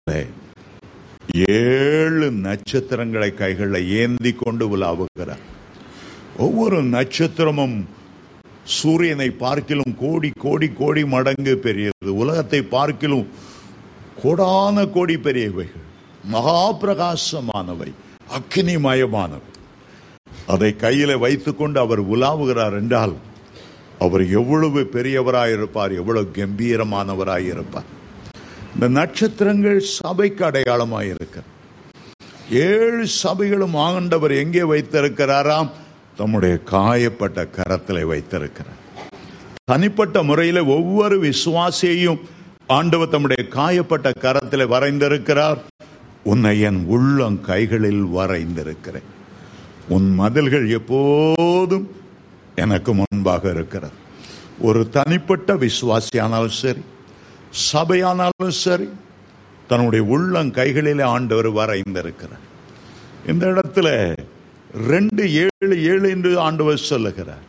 ஏழு நட்சத்திரங்களை கைகளில் ஏந்தி கொண்டு உலாவுகிறார் ஒவ்வொரு நட்சத்திரமும் சூரியனை பார்க்கிலும் கோடி கோடி கோடி மடங்கு பெரியது உலகத்தை பார்க்கிலும் கோடான கோடி பெரியவைகள் மகா பிரகாசமானவை அக்னிமயமானவை அதை கையில வைத்துக்கொண்டு அவர் உலாவுகிறார் என்றால் அவர் எவ்வளவு பெரியவராயிருப்பார் எவ்வளவு கம்பீரமானவராயிருப்பார் இந்த நட்சத்திரங்கள் சபைக்கு அடையாளமாயிருக்க ஏழு சபைகளும் ஆண்டவர் எங்கே வைத்திருக்கிறாராம் தம்முடைய காயப்பட்ட கரத்தில் வைத்திருக்கிறார் தனிப்பட்ட முறையில் ஒவ்வொரு விசுவாசியையும் ஆண்டவர் தம்முடைய காயப்பட்ட கரத்தில் வரைந்திருக்கிறார் உன்னை என் உள்ளம் கைகளில் வரைந்திருக்கிறேன் உன் மதில்கள் எப்போதும் எனக்கு முன்பாக இருக்கிறது ஒரு தனிப்பட்ட விசுவாசியானாலும் சரி சபையானாலும் சரி தன்னுடைய உள்ளம் கைகளிலே ஆண்டவர் வரைந்திருக்கிறார் இந்த இடத்துல ரெண்டு ஏழு ஏழு என்று ஆண்டவர் சொல்லுகிறார்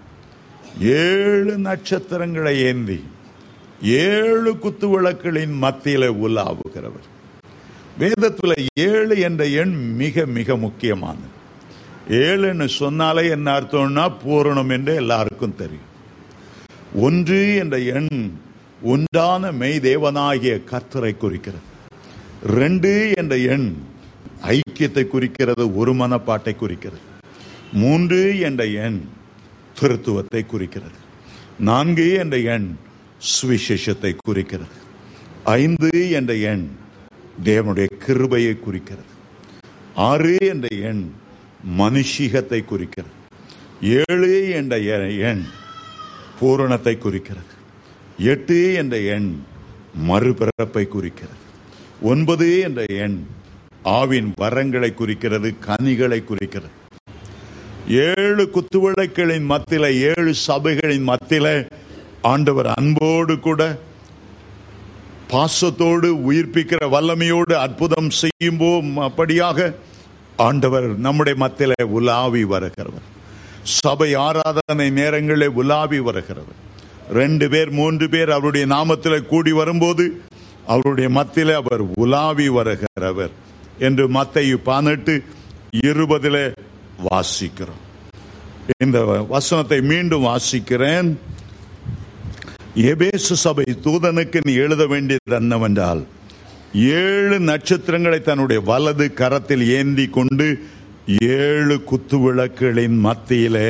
ஏழு நட்சத்திரங்களை ஏந்தி ஏழு குத்து விளக்குகளின் மத்தியில உலாவுகிறவர் வேதத்துல ஏழு என்ற எண் மிக மிக முக்கியமானது ஏழுன்னு சொன்னாலே என்ன அர்த்தம்னா பூரணம் என்று எல்லாருக்கும் தெரியும் ஒன்று என்ற எண் உண்டான மெய் தேவனாகிய கர்த்தரை குறிக்கிறது ரெண்டு என்ற எண் ஐக்கியத்தை குறிக்கிறது ஒரு மனப்பாட்டை குறிக்கிறது மூன்று என்ற எண் திருத்துவத்தை குறிக்கிறது நான்கு என்ற எண் சுவிசேஷத்தை குறிக்கிறது ஐந்து என்ற எண் தேவனுடைய கிருபையை குறிக்கிறது ஆறு என்ற எண் மனுஷிகத்தை குறிக்கிறது ஏழு என்ற எ- எண் பூரணத்தை குறிக்கிறது எட்டு என்ற எண் மறுபிறப்பை குறிக்கிறது ஒன்பது என்ற எண் ஆவின் வரங்களை குறிக்கிறது கனிகளை குறிக்கிறது ஏழு குத்துவிளக்குகளின் மத்தியில ஏழு சபைகளின் மத்தியில ஆண்டவர் அன்போடு கூட பாசத்தோடு உயிர்ப்பிக்கிற வல்லமையோடு அற்புதம் செய்யும்போ அப்படியாக ஆண்டவர் நம்முடைய மத்தியில உலாவி வருகிறவர் சபை ஆராதனை நேரங்களில் உலாவி வருகிறவர் ரெண்டு பேர் மூன்று பேர் அவருடைய நாமத்தில் கூடி வரும்போது அவருடைய மத்தியில அவர் உலாவி வருகிறவர் என்று மத்தையு பதினெட்டு இருபதுல வாசிக்கிறோம் இந்த வசனத்தை மீண்டும் வாசிக்கிறேன் எபேசு சபை தூதனுக்கு நீ எழுத வேண்டியது என்னவென்றால் ஏழு நட்சத்திரங்களை தன்னுடைய வலது கரத்தில் ஏந்தி கொண்டு ஏழு குத்து விளக்குகளின் மத்தியிலே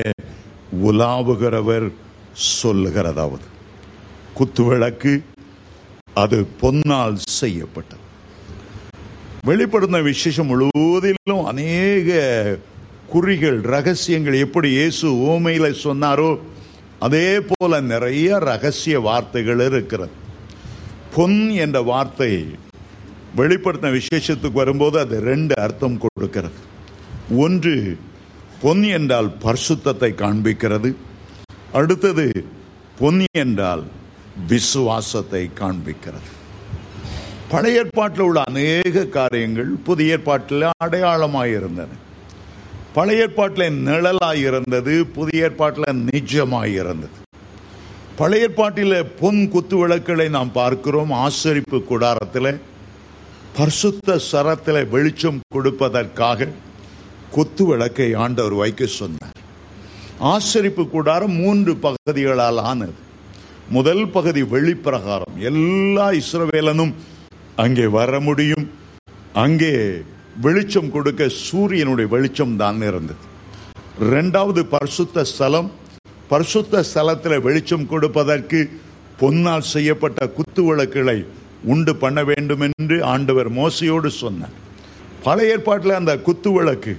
உலாவுகிறவர் சொல்லுகிறதாவது குத்து விளக்கு அது பொன்னால் செய்யப்பட்டது வெளிப்படுத்தின விசேஷம் முழுவதிலும் அநேக குறிகள் ரகசியங்கள் எப்படி இயேசு ஓமையில சொன்னாரோ அதே போல நிறைய ரகசிய வார்த்தைகள் இருக்கிறது பொன் என்ற வார்த்தை வெளிப்படுத்தின விசேஷத்துக்கு வரும்போது அது ரெண்டு அர்த்தம் கொடுக்கிறது ஒன்று பொன் என்றால் பரிசுத்தத்தை காண்பிக்கிறது அடுத்தது பொன் என்றால் விசுவாசத்தை காண்பிக்கிறது பழைய ஏற்பாட்டில் உள்ள அநேக காரியங்கள் புதிய ஏற்பாட்டில் அடையாளமாய் இருந்தன பழைய ஏற்பாட்டில் நிழலாய் இருந்தது புதிய ஏற்பாட்டில் நிஜமாய் இருந்தது பழைய ஏற்பாட்டில் பொன் குத்து விளக்குகளை நாம் பார்க்கிறோம் ஆசரிப்பு கூடாரத்தில் பரிசுத்த சரத்தில் வெளிச்சம் கொடுப்பதற்காக குத்து விளக்கை ஆண்டவர் வைக்க சொன்னார் ஆசரிப்பு கூடாரம் மூன்று பகுதிகளால் ஆனது முதல் பகுதி வெளிப்பிரகாரம் எல்லா இஸ்ரவேலனும் அங்கே வர முடியும் அங்கே வெளிச்சம் கொடுக்க சூரியனுடைய வெளிச்சம் தான் இருந்தது இரண்டாவது பரிசுத்த ஸ்தலம் பரிசுத்த ஸ்தலத்தில் வெளிச்சம் கொடுப்பதற்கு பொன்னால் செய்யப்பட்ட குத்து விளக்குகளை உண்டு பண்ண வேண்டும் என்று ஆண்டவர் மோசையோடு சொன்னார் பழைய ஏற்பாட்டில் அந்த குத்து விளக்கு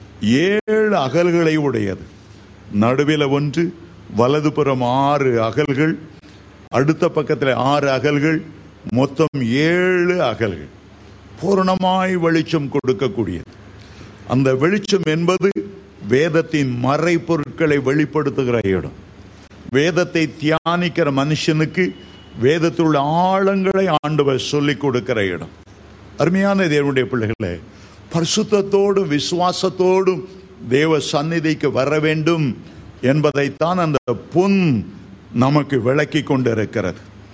ஏழு அகல்களை உடையது நடுவில் ஒன்று வலதுபுறம் ஆறு அகல்கள் அடுத்த பக்கத்தில் ஆறு அகல்கள் மொத்தம் ஏழு அகல்கள் பூரணமாய் வெளிச்சம் கொடுக்கக்கூடியது அந்த வெளிச்சம் என்பது வேதத்தின் மறைப்பொருட்களை வெளிப்படுத்துகிற இடம் வேதத்தை தியானிக்கிற மனுஷனுக்கு வேதத்தில் உள்ள ஆழங்களை ஆண்டவர் சொல்லிக் கொடுக்கிற இடம் அருமையான தேவனுடைய பிள்ளைகளே பரிசுத்தத்தோடும் விசுவாசத்தோடும் தேவ சந்நிதிக்கு வர வேண்டும் என்பதைத்தான் அந்த பொன் நமக்கு விளக்கி கொண்டிருக்கிறது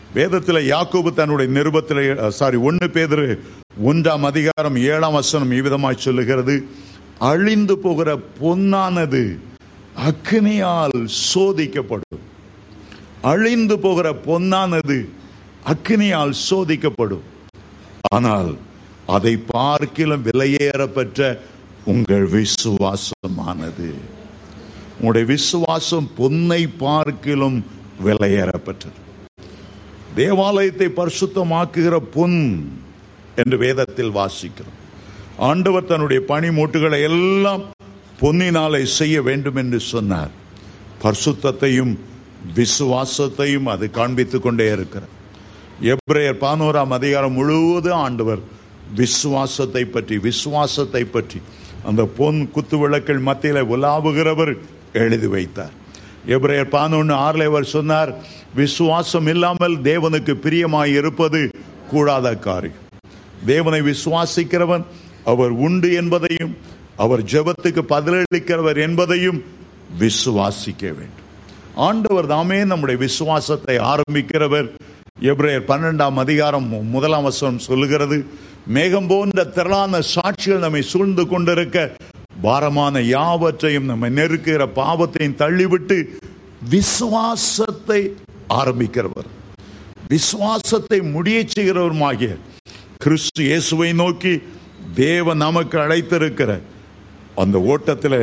வேதத்தில் யாக்கோபு தன்னுடைய நிருபத்தில் சாரி ஒன்னு பேதரு ஒன்றாம் அதிகாரம் ஏழாம் வசனம் இவ்விதமாய் சொல்லுகிறது அழிந்து போகிற பொன்னானது அக்னியால் சோதிக்கப்படும் அழிந்து போகிற பொன்னானது அக்னியால் சோதிக்கப்படும் ஆனால் அதை பார்க்கிலும் விலையேறப்பெற்ற உங்கள் விசுவாசமானது உங்களுடைய விசுவாசம் பொன்னை பார்க்கிலும் விலையேறப்பெற்றது தேவாலயத்தை பரிசுத்தமாக்குகிற பொன் என்று வேதத்தில் வாசிக்கிறோம் ஆண்டவர் தன்னுடைய பனிமூட்டுகளை எல்லாம் பொன்னினாலே செய்ய வேண்டும் என்று சொன்னார் பரிசுத்தத்தையும் விசுவாசத்தையும் அது காண்பித்துக் கொண்டே இருக்கிறார் எப்ரேயர் பானோராம் அதிகாரம் முழுவதும் ஆண்டவர் விசுவாசத்தை பற்றி விசுவாசத்தை பற்றி அந்த பொன் குத்து விளக்கள் மத்தியில் உலாவுகிறவர் எழுதி வைத்தார் எப்ரேயர் பானொன்னு ஆறுல அவர் சொன்னார் விசுவாசம் இல்லாமல் தேவனுக்கு பிரியமாய் இருப்பது கூடாத காரியம் தேவனை விசுவாசிக்கிறவன் அவர் உண்டு என்பதையும் அவர் ஜெபத்துக்கு பதிலளிக்கிறவர் என்பதையும் விசுவாசிக்க வேண்டும் ஆண்டவர் தாமே நம்முடைய விசுவாசத்தை ஆரம்பிக்கிறவர் எப்ரேயர் பன்னெண்டாம் அதிகாரம் முதலாம் வசனம் சொல்லுகிறது மேகம் போன்ற திரளான சாட்சிகள் நம்மை சூழ்ந்து கொண்டிருக்க பாரமான யாவற்றையும் நம்மை நெருக்குகிற பாவத்தையும் தள்ளிவிட்டு விசுவாசத்தை ஆரம்பிக்கிறவர் விசுவாசத்தை முடிய செய்கிறவருமாகிய கிறிஸ்து இயேசுவை நோக்கி தேவன் நமக்கு அழைத்திருக்கிற அந்த ஓட்டத்தில்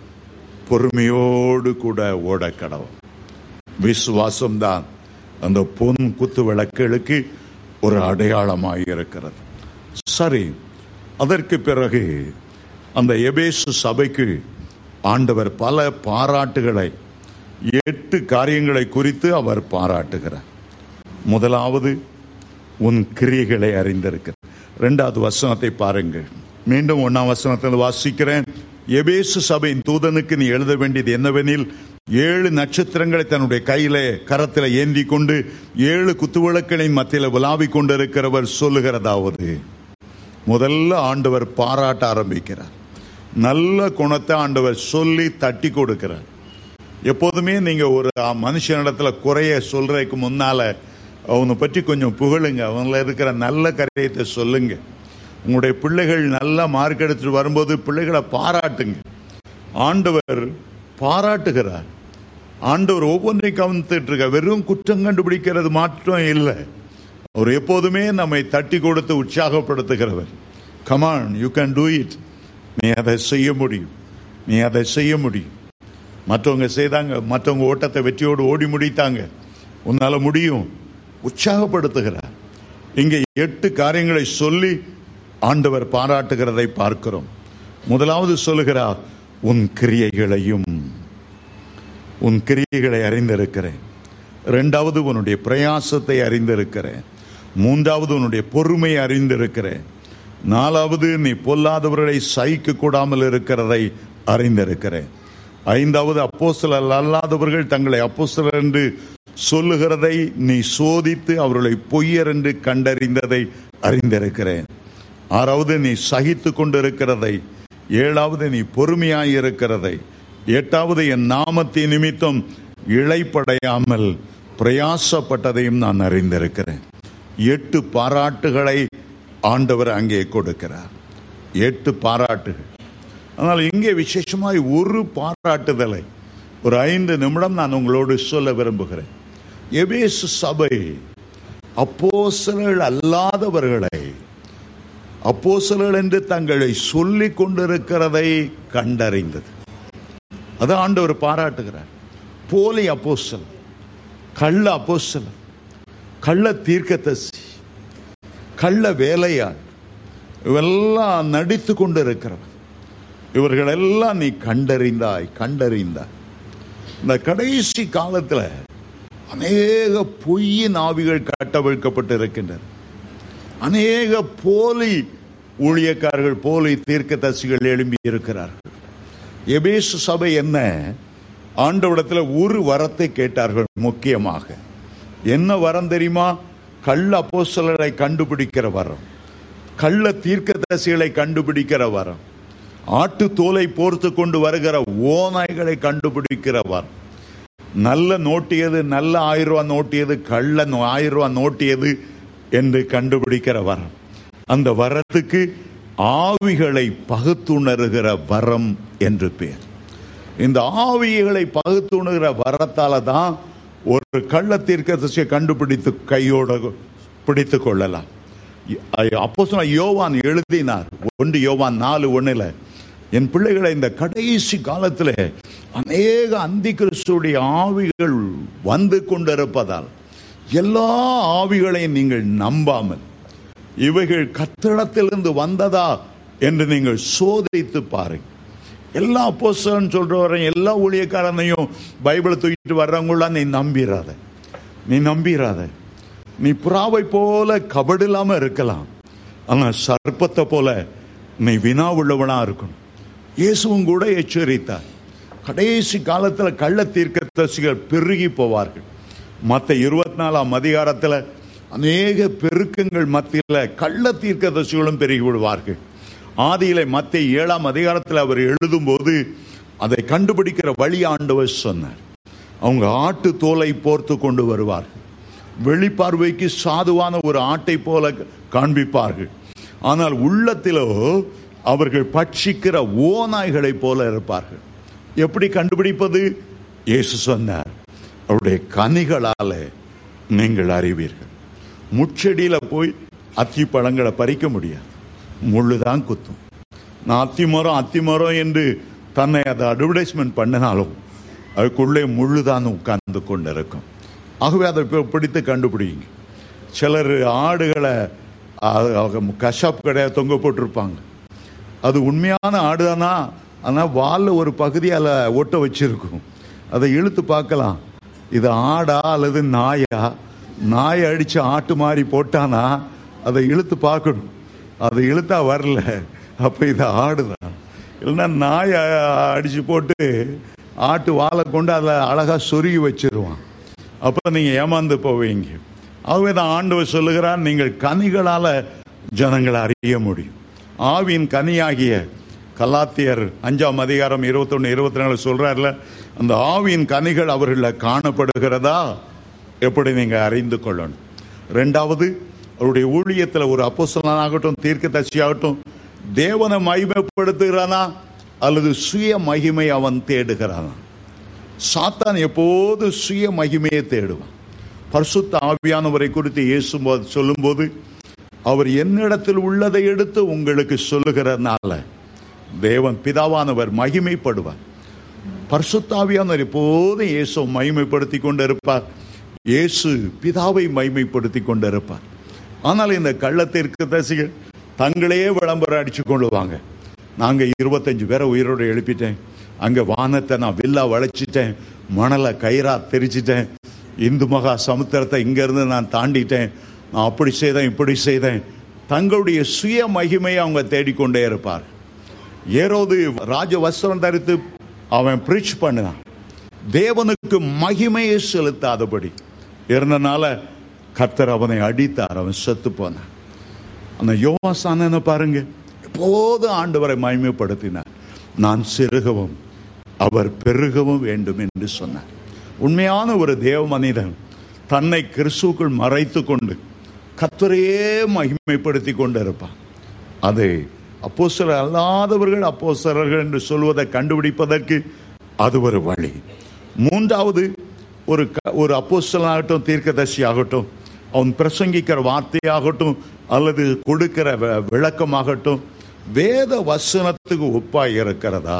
பொறுமையோடு கூட ஓட கடவும் விசுவாசம்தான் அந்த பொன் குத்து விளக்குகளுக்கு ஒரு அடையாளமாக இருக்கிறது சரி அதற்கு பிறகு அந்த எபேசு சபைக்கு ஆண்டவர் பல பாராட்டுகளை எட்டு காரியங்களை குறித்து அவர் பாராட்டுகிறார் முதலாவது உன் கிரியைகளை அறிந்திருக்கிறார் இரண்டாவது வசனத்தை பாருங்கள் மீண்டும் ஒன்னாம் வசனத்தில் வாசிக்கிறேன் எபேசு சபையின் தூதனுக்கு நீ எழுத வேண்டியது என்னவெனில் ஏழு நட்சத்திரங்களை தன்னுடைய கையில கரத்தில் ஏந்தி கொண்டு ஏழு குத்துவிளக்களின் மத்தியில் விளாவிக் கொண்டிருக்கிறவர் சொல்லுகிறதாவது முதல்ல ஆண்டவர் பாராட்ட ஆரம்பிக்கிறார் நல்ல குணத்தை ஆண்டவர் சொல்லி தட்டி கொடுக்கிறார் எப்போதுமே நீங்க ஒரு மனுஷனிடத்துல குறைய சொல்றதுக்கு முன்னால அவனை பற்றி கொஞ்சம் புகழுங்க அவங்கள இருக்கிற நல்ல காரியத்தை சொல்லுங்க உங்களுடைய பிள்ளைகள் நல்ல மார்க் எடுத்துட்டு வரும்போது பிள்ளைகளை பாராட்டுங்க ஆண்டவர் பாராட்டுகிறார் ஆண்டவர் ஒவ்வொன்றையும் கவனித்துட்டு இருக்க வெறும் குற்றம் கண்டுபிடிக்கிறது மாற்றம் இல்லை அவர் எப்போதுமே நம்மை தட்டி கொடுத்து உற்சாகப்படுத்துகிறவர் come on you can do it நீ அதை செய்ய முடியும் நீ அதை செய்ய முடியும் மற்றவங்க செய்தாங்க மற்றவங்க ஓட்டத்தை வெற்றியோடு ஓடி முடித்தாங்க உன்னால முடியும் உற்சாகப்படுத்துகிறார் இங்கே எட்டு காரியங்களை சொல்லி ஆண்டவர் பாராட்டுகிறதை பார்க்கிறோம் முதலாவது சொல்லுகிறார் உன் கிரியைகளையும் உன் கிரியைகளை அறிந்திருக்கிறேன் இரண்டாவது உன்னுடைய பிரயாசத்தை அறிந்திருக்கிறேன் மூன்றாவது உன்னுடைய பொறுமையை அறிந்திருக்கிறேன் நாலாவது நீ பொல்லாதவர்களை சகிக்க கூடாமல் இருக்கிறதை அறிந்திருக்கிறேன் ஐந்தாவது அப்போஸ்தலர் அல்லாதவர்கள் தங்களை அப்போஸ்தலர் என்று சொல்லுகிறதை நீ சோதித்து அவர்களை பொய்யர் என்று கண்டறிந்ததை அறிந்திருக்கிறேன் ஆறாவது நீ சகித்து கொண்டிருக்கிறதை ஏழாவது நீ பொறுமையாய் இருக்கிறதை எட்டாவது என் நாமத்தின் நிமித்தம் இழைப்படையாமல் பிரயாசப்பட்டதையும் நான் அறிந்திருக்கிறேன் எட்டு பாராட்டுகளை ஆண்டவர் அங்கே கொடுக்கிறார் எட்டு பாராட்டுகள் ஆனால் இங்கே விசேஷமாய் ஒரு பாராட்டுதலை ஒரு ஐந்து நிமிடம் நான் உங்களோடு சொல்ல விரும்புகிறேன் எபேசு சபை அப்போஸ்தலர்கள் அல்லாதவர்களை அப்போஸ்தலர்கள் என்று தங்களை சொல்லிக் கொண்டிருக்கிறதை கண்டறிந்தது அது ஆண்டவர் பாராட்டுகிறார் போலி அப்போஸ்தலர் கள்ள அப்போஸ்தலர் கள்ள தீர்க்கதரிசி கள்ள வேலையாள் இவெல்லாம் நடித்து கொண்டிருக்கிறவன் இவர்களெல்லாம் நீ கண்டறிந்தாய் கண்டறிந்தாய் இந்த கடைசி காலத்துல அநேக பொய்யின் ஆவிகள் கட்டவிழ்க்கப்பட்டு இருக்கின்றன அநேக போலி ஊழியக்காரர்கள் போலி தீர்க்கதரிசிகள் எழும்பி இருக்கிறார்கள் எபேசு சபை என்ன ஆண்டவிடத்தில் ஒரு வரத்தை கேட்டார்கள் முக்கியமாக என்ன வரம் தெரியுமா கள்ள அப்போஸ்தலரை கண்டுபிடிக்கிற வரம் கள்ள தீர்க்கதரிசிகளை கண்டுபிடிக்கிற வரம் ஆட்டு தோலை போர்த்து கொண்டு வருகிற ஓநாய்களை கண்டுபிடிக்கிற வரம் நல்ல நோட்டியது நல்ல ஆயிரம் ரூபாய் நோட்டியது கள்ள நோ- ஆயிரம் ரூபாய் நோட்டியது என்று கண்டுபிடிக்கிற வரம் அந்த வரத்துக்கு ஆவிகளை பகுத்துணர்கிற வரம் என்று பேர் இந்த ஆவிகளை பகுத்துணுகிற வரத்தால தான் ஒரு கள்ள தீர்க்கதரிசியை கண்டுபிடித்து கையோட பிடித்து கொள்ளலாம் அப்போ யோவான் எழுதினார் ஒன்று யோவான் நாலு ஒண்ணுல என் பிள்ளைகளை இந்த கடைசி காலத்துல அநேக அந்தி கிறிஸ்துடைய ஆவிகள் வந்து கொண்டிருப்பதால் எல்லா ஆவிகளையும் நீங்கள் நம்பாமல் இவைகள் கத்திடத்திலிருந்து வந்ததா என்று நீங்கள் சோதித்து பாருங்க எல்லா அப்போஸ்தலன் சொல்றவரையும் எல்லா ஊழியக்காரனையும் பைபிளை தூக்கிட்டு வர்றவங்கள நீ நம்பிராத நீ நம்பிராத நீ புறாவை போல கபடில்லாம இருக்கலாம் ஆனா சர்ப்பத்தை போல நீ வினா உள்ளவனா இருக்கணும் இயேசுவும் கூட எச்சரித்தார் கடைசி காலத்துல கள்ள தீர்க்கதரிசிகள் பெருகி போவார்கள் மத்த இருபத்தி நாலாம் அதிகாரத்துல அநேக பெருக்கங்கள் மத்தியில கள்ள தீர்க்கதரிசிகளும் பெருகி விடுவார்கள் ஆதியில மத்திய ஏழாம் அதிகாரத்தில் அவர் எழுதும்போது அதை கண்டுபிடிக்கிற வழி ஆண்டவர் சொன்னார் அவங்க ஆட்டு தோலை போர்த்து கொண்டு வருவார்கள் வெளிப்பார்வைக்கு சாதுவான ஒரு ஆட்டை போல காண்பிப்பார்கள் ஆனால் உள்ளத்திலோ அவர்கள் பட்சிக்கிற ஓநாய்களைப் போல இருப்பார்கள் எப்படி கண்டுபிடிப்பது இயேசு சொன்னார் அவருடைய கனிகளால நீங்கள் அறிவீர்கள் முச்செடியில போய் அத்தி பழங்களை பறிக்க முடியாது முள்ளுதான் குத்தும் நான் அத்திமரம் அத்திமரம் என்று தன்னை அதை அட்வர்டைஸ்மெண்ட் பண்ணினாலும் அதுக்குள்ளே முள்ளுதான் உட்கார்ந்து கொண்டு இருக்கும் ஆகவே அதை பி- பிடித்து கண்டுபிடிங்க சிலர் ஆடுகளை அ- அவங்க கஷாப் கடையை தொங்க போட்டிருப்பாங்க அது உண்மையான ஆடுதானா ஆனால் வாலில் ஒரு பகுதி அதில் ஒட்ட வச்சிருக்கும் அதை இழுத்து பார்க்கலாம் இது ஆடா அல்லது நாயா நாயை அடிச்சு ஆட்டு மாதிரி போட்டானா அதை இழுத்து பார்க்கணும் அதை இழுத்தா வரல அப்ப இது ஆடுதான் இல்லைன்னா நாயை அடிச்சு போட்டு ஆட்டு வாழை கொண்டு அதில் அழகா சொருகி வச்சிருவான் அப்ப நீங்க ஏமாந்து போவீங்க ஆகவே தான் ஆண்டவர் சொல்லுகிறார் நீங்கள் கனிகளால ஜனங்களை அறிய முடியும் ஆவியின் கனியாகிய கலாத்தியர் அஞ்சாம் அதிகாரம் இருபத்தொன்னு இருபத்தி நாலு சொல்றாருல அந்த ஆவியின் கனிகள் அவர்களில் காணப்படுகிறதா எப்படி நீங்க அறிந்து கொள்ளணும் ரெண்டாவது அவருடைய ஊழியத்தில் ஒரு அப்போஸ்தலனாகட்டும் தீர்க்கதரிசியாகட்டும் தேவனை மகிமைப்படுத்துகிறானா அல்லது சுய மகிமை அவன் தேடுகிறானா சாத்தான் எப்போது சுய மகிமையை தேடுவான் பரிசுத்த ஆவியானவரை குறித்து இயேசு சொல்லும்போது அவர் என்னிடத்தில் உள்ளதை எடுத்து உங்களுக்கு சொல்லுகிறனால தேவன் பிதாவானவர் மகிமைப்படுவார் பரிசுத்தாவியானவர் எப்போதும் இயேசு மகிமைப்படுத்தி கொண்டிருப்பார் இயேசு பிதாவை மகிமைப்படுத்தி கொண்டிருப்பார் ஆனால் இந்த கள்ளத்திற்கு தரிசிகள் தங்களையே விளம்பரம் அடிச்சு கொள்ளுவாங்க நாங்க இருபத்தஞ்சு பேரை உயிரோடு எழுப்பிட்டேன் அங்க வானத்தை நான் வில்லா வளைச்சிட்டேன் மணலை கயிறா தெரிச்சிட்டேன் இந்து மகா சமுத்திரத்தை இங்க இருந்து நான் தாண்டிட்டேன் நான் அப்படி செய்தேன் இப்படி செய்தேன் தங்களுடைய சுய மகிமையை அவங்க தேடிக்கொண்டே இருப்பார் ஏரோது ராஜ வஸ்திரம் தரித்து அவன் பிரீச் பண்ணினான் தேவனுக்கு மகிமையை செலுத்தாதபடி இருந்தனால கர்த்தர் அவனை அடித்தார் அவன் செத்து போனான் அந்த யோவாசான பாருங்க எப்போதும் ஆண்டவரை மகிமைப்படுத்தினார் நான் சிறுகவும் அவர் பெருகவும் வேண்டும் என்று சொன்னார் உண்மையான ஒரு தேவ மனிதன் தன்னை கிறிஸ்துக்குள் மறைத்து கொண்டு கர்த்தரையே மகிமைப்படுத்தி கொண்டு இருப்பான் அதை அப்போஸ்தலர் அல்லாதவர்கள் அப்போஸ்தலர்கள் என்று சொல்வதை கண்டுபிடிப்பதற்கு அது ஒரு வழி மூன்றாவது ஒரு க- ஒரு அப்போஸ்தலனாகட்டும் தீர்க்கதர்சி ஆகட்டும் அவன் பிரசங்கிக்கிற வார்த்தையாகட்டும் அல்லது கொடுக்கிற வ- விளக்கமாகட்டும் வேத வசனத்துக்கு ஒப்பாய் இருக்கிறதா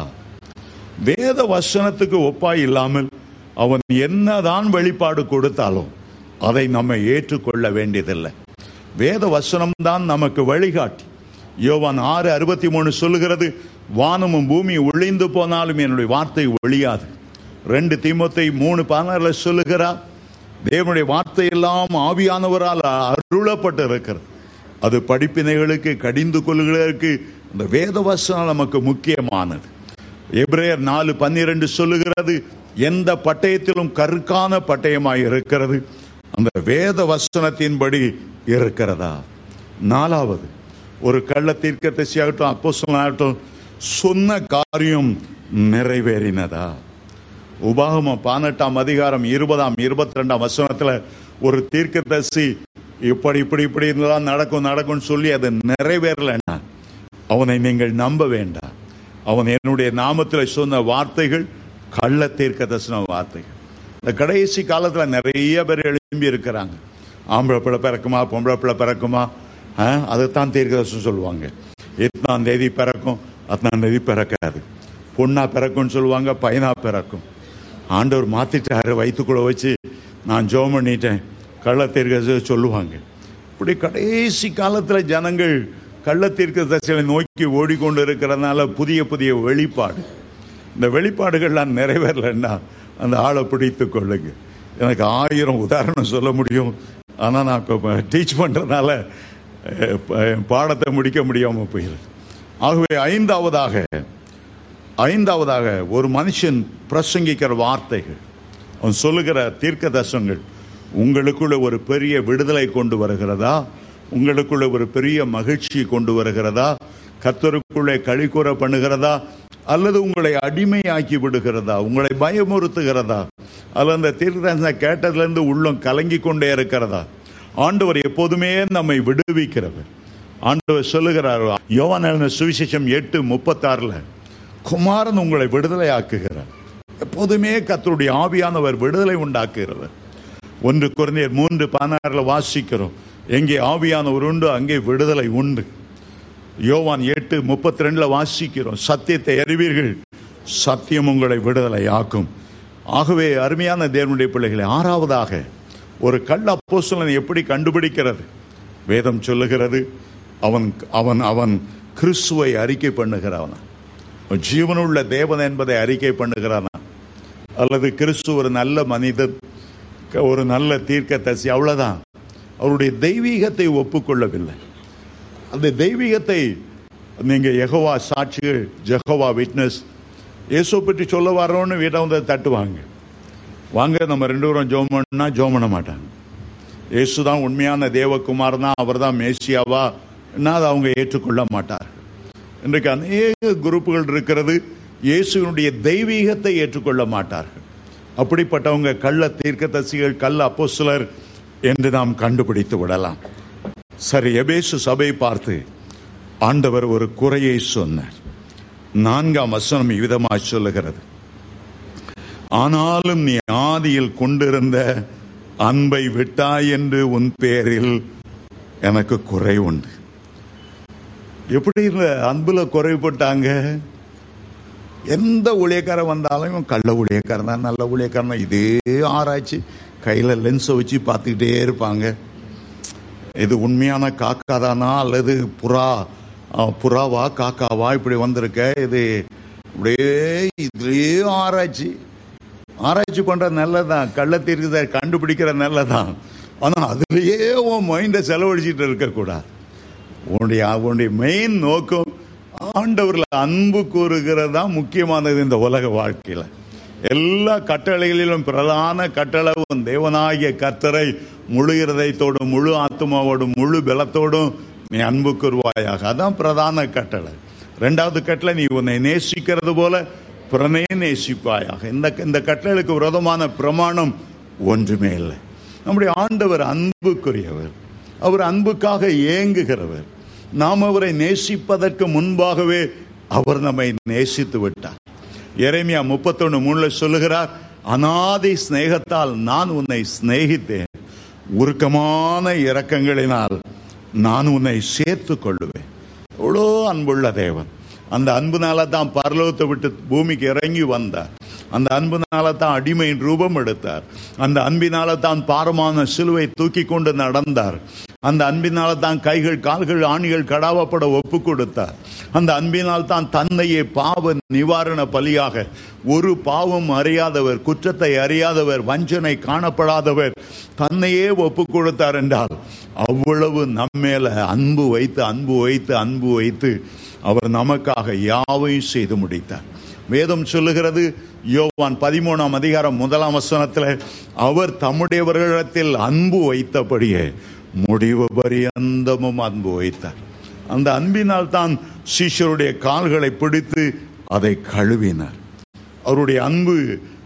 வேத வசனத்துக்கு ஒப்பாய் இல்லாமல் அவன் என்னதான் வெளிப்பாடு கொடுத்தாலும் அதை நம்ம ஏற்றுக்கொள்ள வேண்டியதில்லை வேத வசனம் தான் நமக்கு வழிகாட்டி யோவான் ஆறு அறுபத்தி மூணு சொல்லுகிறது வானமும் பூமி ஒளிந்து போனாலும் என்னுடைய வார்த்தை ஒழியாது ரெண்டு தீமத்தை மூணு பதினாறுல சொல்லுகிறார் தேவனுடைய வார்த்தை எல்லாம் ஆவியானவரால் அருளப்பட்டு இருக்கிறது அது படிப்பினைகளுக்கு கடிந்து கொள்ளுகளுக்கு அந்த வேத வசனம் நமக்கு முக்கியமானது எபிரேயர் நாலு பன்னிரண்டு சொல்லுகிறது எந்த பட்டயத்திலும் கருக்கான பட்டயமாய் இருக்கிறது அந்த வேத வசனத்தின்படி இருக்கிறதா நாலாவது ஒரு கள்ள தீர்க்கதரிசியாகட்டும் அப்போஸ்தலனாகட்டும் சொன்ன காரியம் நிறைவேறினதா உபாகமம் பதினெட்டாம் அதிகாரம் இருபதாம் இருபத்தி ரெண்டாம் வசனத்துல ஒரு தீர்க்கதரிசி இப்படி இப்படி இப்படி இதெல்லாம் நடக்கும் நடக்கும்னு சொல்லி அது நிறைவேறலைன்னா அவனை நீங்கள் நம்ப வேண்டாம் அவன் என்னுடைய நாமத்தில் சொன்ன வார்த்தைகள் கள்ள தீர்க்க தரிசன வார்த்தைகள் இந்த கடைசி காலத்துல நிறைய பேர் எழும்பி இருக்கிறாங்க ஆம்பளை பிள்ளை பிறக்குமா பொம்பளை பிள்ளை பிறக்குமா ஆ, அதைத்தான் தீர்க்க தரிசனம் சொல்லுவாங்க எத்தனாம் தேதி பிறக்கும் அத்தனாம் தேதி பிறக்காது பொண்ணா பிறக்கும்னு சொல்லுவாங்க பையனா பிறக்கும் ஆண்டவர் மாத்திட்டாரு வயிற்றுக்குள்ள வச்சு நான் ஜோம் பண்ணிட்டேன் கள்ள தீர்க்க சொல்லுவாங்க இப்படி கடைசி காலத்துல ஜனங்கள் கள்ள தீர்க்க தரிசனை நோக்கி ஓடிக்கொண்டு இருக்கிறதுனால புதிய புதிய வெளிப்பாடு இந்த வெளிப்பாடுகள்லாம் நிறைவேறலைன்னா அந்த ஆளை பிடித்து கொள்ளுங்க எனக்கு ஆயிரம் உதாரணம் சொல்ல முடியும் ஆனால் நான் டீச் பண்ணுறதுனால அஹ், ப- பாடத்தை முடிக்க முடியாமல் போயிடுது ஆகவே ஐந்தாவதாக ஐந்தாவதாக ஒரு மனுஷன் பிரசங்கிக்கிற வார்த்தைகள் அவன் சொல்லுகிற தீர்க்க தர்சனங்கள் உங்களுக்குள்ள ஒரு பெரிய விடுதலை கொண்டு வருகிறதா உங்களுக்குள்ள ஒரு பெரிய மகிழ்ச்சி கொண்டு வருகிறதா கத்தருக்குள்ளே கழிக்கூற பண்ணுகிறதா அல்லது உங்களை அடிமையாக்கி விடுகிறதா உங்களை பயமுறுத்துகிறதா அல்லது அந்த தீர்க்கதரிசனம் கேட்டதிலிருந்து உள்ளம் கலங்கி கொண்டே இருக்கிறதா ஆண்டவர் எப்போதுமே நம்மை விடுவிக்கிறவர் ஆண்டவர் சொல்லுகிறார் யோவான் எழுதின சுவிசேஷம் எட்டு முப்பத்தாறுல குமாரன் உங்களை விடுதலை ஆக்குகிறார் எப்போதுமே கத்தருடைய ஆவியானவர் விடுதலை உண்டாக்குகிறவர் ஒன்று குறைந்தர் மூன்று பதினாறுல வாசிக்கிறோம் எங்கே ஆவியானவர் உண்டு அங்கே விடுதலை உண்டு யோவான் எட்டு முப்பத்தி ரெண்டுல வாசிக்கிறோம் சத்தியத்தை அறிவீர்கள் சத்தியம் உங்களை விடுதலை ஆக்கும் ஆகவே அருமையான தேவனுடைய பிள்ளைகளை ஆறாவதாக ஒரு கள்ள அப்போஸ்தலனை எப்படி கண்டுபிடிக்கிறது வேதம் சொல்லுகிறது அவன் அவன் அவன் கிறிஸ்துவை அறிக்கை பண்ணுகிறவன் ஜீவனுள்ள தேவன் என்பதை அறிக்கை பண்ணுகிறானா அல்லது கிறிஸ்து ஒரு நல்ல மனிதன் ஒரு நல்ல தீர்க்கதரிசி அவ்வளவுதான் அவருடைய தெய்வீகத்தை ஒப்புக்கொள்ளவில்லை அந்த தெய்வீகத்தை நீங்க யெகோவா சாட்சிகள் ஜெகோவா விட்னஸ் இயேசு பற்றி சொல்ல வரோன்னு வீட்டை வந்து தட்டுவாங்க வாங்க நம்ம ரெண்டு பேரும் ஜோம் பண்ணா ஜோம் பண்ண மாட்டாங்க இயேசு தான் உண்மையான தேவகுமார் தான் அவர் தான் மேசியாவா அதை அவங்க ஏற்றுக்கொள்ள மாட்டார்கள் இன்றைக்கு அநேக குரூப்புகள் இருக்கிறது இயேசுவினுடைய தெய்வீகத்தை ஏற்றுக்கொள்ள மாட்டார்கள் அப்படிப்பட்டவங்க கள்ள தீர்க்கதரிசிகள் கள்ள அப்போஸ்தலர் என்று நாம் கண்டுபிடித்து விடலாம் சரி எபேசு சபை பார்த்து ஆண்டவர் ஒரு குறையை சொன்னார் நான்காம் வசனம் இவ்விதமாய் சொல்லுகிறது ஆனாலும் நீ ஆதியில் கொண்டிருந்த அன்பை விட்டாய் என்று உன் பேரில் எனக்கு குறை உண்டு எப்படி இந்த அன்புல குறைபட்டாங்க எந்த ஊழியக்காரன் வந்தாலும் இவன் கள்ள ஊழியக்காரன் தான் நல்ல ஊழியக்காரன் தான் இதே ஆராய்ச்சி கையில் லென்ஸை வச்சு பார்த்துக்கிட்டே இருப்பாங்க இது உண்மையான காக்கா தானா அல்லது புறா அஹ், புறாவா காக்காவா இப்படி வந்திருக்க இது அப்படியே இதுலயே ஆராய்ச்சி ஆராய்ச்சி பண்ற நல்லதான் கள்ளத்தீர்க்கு கண்டுபிடிக்கிற நல்லதான் ஆனா அதுலயே உன் மைண்டை செலவழிச்சிட்டு இருக்கக்கூடாது உன்னுடைய உன்னுடைய மெயின் நோக்கம் ஆண்டவர்ல அன்பு கூறுகிறதா முக்கியமானது இந்த உலக வாழ்க்கையில எல்லா கட்டளைகளிலும் பிரதான கட்டளை உன் தேவனாகிய கர்த்தரை முழு இருதயத்தோடும் முழு ஆத்மாவோடும் முழு பலத்தோடும் நீ அன்பு கூறுவாயாக அதான் பிரதான கட்டளை ரெண்டாவது கட்டளை நீ உன்னை நேசிக்கிறது போல பிறனே நேசிப்பாயாக இந்த இந்த கட்டளைக்கு விரோதமான பிரமாணம் ஒன்றுமே இல்லை நம்முடைய ஆண்டவர் அன்புக்குரியவர் அவர் அன்புக்காக ஏங்குகிறவர் நாம் அவரை நேசிப்பதற்கு முன்பாகவே அவர் நம்மை நேசித்து விட்டார் எரேமியா முப்பத்தொன்னு மூணுல சொல்லுகிறார் அனாதி சிநேகத்தால் நான் உன்னை சிநேகித்தேன் உருக்கமான இரக்கங்களினால் நான் உன்னை சேர்த்து கொள்ளுவேன் எவ்வளோ அன்புள்ள தேவன் அந்த அன்புனால தான் பரலோகத்தை விட்டு பூமிக்கு இறங்கி வந்தார் அந்த அன்புனால தான் அடிமையின் ரூபம் எடுத்தார் அந்த அன்பினால தான் பாரமான சிலுவை தூக்கி கொண்டு நடந்தார் அந்த அன்பினால தான் கைகள் கால்கள் ஆணிகள் கடாவப்பட ஒப்பு கொடுத்தார் அந்த அன்பினால் தான் தன்னையே பாவ நிவாரண பலியாக ஒரு பாவம் அறியாதவர் குற்றத்தை அறியாதவர் வஞ்சனை காணப்படாதவர் தன்னையே ஒப்பு கொடுத்தார் என்றால் அவ்வளவு நம்மேல அன்பு வைத்து அன்பு வைத்து அன்பு வைத்து அவர் நமக்காக யாவையும் செய்து முடித்தார் வேதம் சொல்லுகிறது யோவான் பதிமூணாம் அதிகாரம் முதலாம் வசனத்தில் அவர் தம்முடையவர்களிடத்தில் அன்பு வைத்தபடியே முடிவு பரியந்தமும் அன்பு வைத்தார் அந்த அன்பினால் தான் சீஷருடைய கால்களை பிடித்து அதை கழுவினார் அவருடைய அன்பு